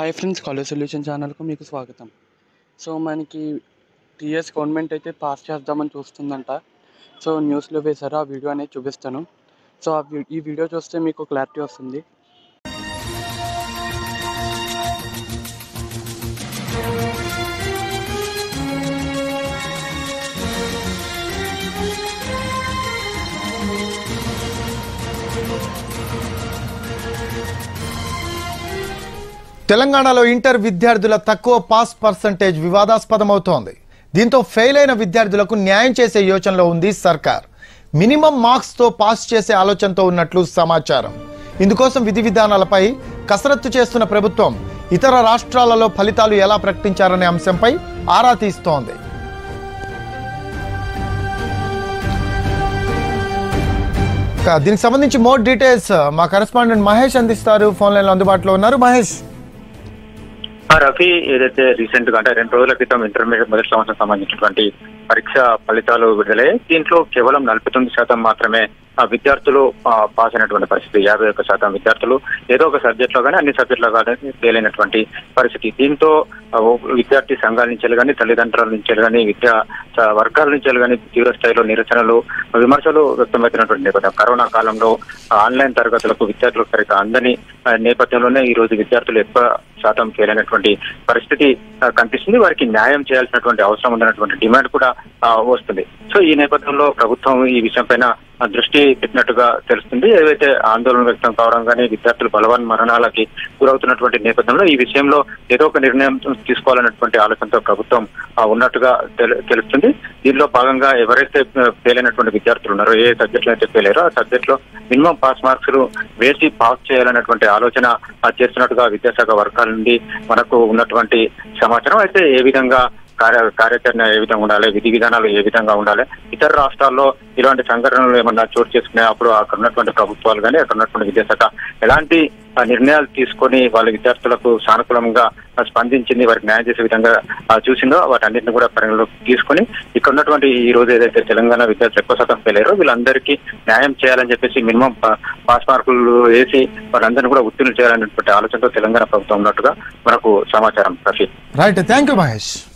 hi friends college solution ఛానల్కు మీకు స్వాగతం సో మనకి టీఎస్ గవర్నమెంట్ అయితే పాస్ చేద్దామని చూస్తుందంట సో న్యూస్లో వేశారు ఆ వీడియో అనేది చూపిస్తాను సో ఆ వీ- ఈ వీడియో చూస్తే మీకు క్లారిటీ వస్తుంది తెలంగాణలో ఇంటర్ విద్యార్థుల తక్కువ పాస్ పర్సంటేజ్ వివాదాస్పదమవుతోంది దీంతో ఫెయిల్ అయిన విద్యార్థులకు న్యాయం చేసే యోచనలో ఉంది సర్కార్ మినిమం మార్క్స్ తో పాస్ చేసే ఆలోచనతో ఉన్నట్లు సమాచారం ఇందుకోసం విధి విధానాలపై కసరత్తు చేస్తున్న ప్రభుత్వం ఇతర రాష్ట్రాలలో ఫలితాలు ఎలా ప్రకటించారనే అంశంపై ఆరా తీస్తోంది ఇక దీనికి సంబంధించి మోర్ డీటెయిల్స్ మా కరెస్పాండెంట్ మహేష్ అందిస్తారు ఫోన్ లైన్ లో అందుబాటులో ఉన్నారు మహేష్ ఆ రఫీ ఏదైతే రీసెంట్ గా అంటే రెండు రోజుల క్రితం ఇంటర్మీడియట్ మొదటి సంవత్సరం సంబంధించినటువంటి పరీక్ష ఫలితాలు విడుదలయ్యాయి దీంట్లో కేవలం నలభై తొమ్మిది శాతం మాత్రమే ఆ విద్యార్థులు ఆ, పాస్ అయినటువంటి పరిస్థితి యాభై ఒక్క శాతం విద్యార్థులు ఏదో ఒక సబ్జెక్ట్ లో కానీ అన్ని సబ్జెక్టులో కానీ ఫెయిల్ అయినటువంటి పరిస్థితి దీంతో ఆ, ఓ విద్యార్థి సంఘాల నుంచి కానీ తల్లిదండ్రుల నుంచి కానీ విద్యా స- వర్గాల నుంచి కానీ తీవ్ర స్థాయిలో నిరసనలు విమర్శలు వ్యక్తమవుతున్నటువంటి నేపథ్యం కరోనా కాలంలో ఆ, ఆన్లైన్ తరగతులకు విద్యార్థులకు సరిగ్గా అందని ఆ, నేపథ్యంలోనే ఈ రోజు విద్యార్థులు ఎక్కువ శాతం ఫెయిల్ అయినటువంటి పరిస్థితి ఆ, కనిపిస్తుంది వారికి న్యాయం చేయాల్సినటువంటి అవసరం ఉందన్నటువంటి డిమాండ్ కూడా ఆ, వస్తుంది సో ఈ నేపథ్యంలో ప్రభుత్వం ఈ విషయం పైన ఆ, దృష్టి పెట్టినట్టుగా తెలుస్తుంది ఏవైతే ఆందోళన వ్యక్తం కావడం కానీ విద్యార్థులు బలవన్ మరణాలకి గురవుతున్నటువంటి నేపథ్యంలో ఈ విషయంలో ఏదో ఒక నిర్ణయం తీసుకోవాలన్నటువంటి ఆలోచనతో ప్రభుత్వం ఆ, ఉన్నట్టుగా తెలు- తెలుస్తుంది దీనిలో భాగంగా ఎవరైతే ఫెయిల్ అయినటువంటి విద్యార్థులు ఉన్నారో ఏ సబ్జెక్ట్ లో అయితే ఫెయిల్ అయ్యారో ఆ సబ్జెక్ట్ లో మినిమం పాస్ మార్క్స్ వేసి పాస్ చేయాలన్నటువంటి ఆలోచన ఆ, చేస్తున్నట్టుగా విద్యాశాఖ వర్గాల నుండి మనకు ఉన్నటువంటి సమాచారం అయితే ఏ విధంగా కార్య కార్యాచరణ ఏ విధంగా ఉండాలి విధి విధానాలు ఏ విధంగా ఉండాలి ఇతర రాష్ట్రాల్లో ఇలాంటి సంఘటనలు ఏమన్నా చోటు చేసుకునే అప్పుడు అక్కడ ఉన్నటువంటి ప్రభుత్వాలు కానీ అక్కడ ఉన్నటువంటి విద్యాశాఖ ఎలాంటి ఆ, నిర్ణయాలు తీసుకొని వాళ్ళ విద్యార్థులకు సానుకూలంగా ఆ, స్పందించింది వారికి న్యాయం చేసే విధంగా ఆ, చూసిందో వాటన్నింటిని కూడా పరిగణలోకి తీసుకొని ఇక్కడ ఉన్నటువంటి ఈ రోజు ఏదైతే తెలంగాణ విద్యార్థులు ఎక్కువ శాతం ఫెయిల్ వీళ్ళందరికీ న్యాయం చేయాలని చెప్పేసి మినిమం పా- పాస్ మార్కులు వేసి వాళ్ళందరినీ కూడా ఉత్తీర్ణులు చేయాలనేటువంటి ఆలోచనతో తెలంగాణ ప్రభుత్వం ఉన్నట్టుగా మనకు సమాచారం Rafi right thank you Mahesh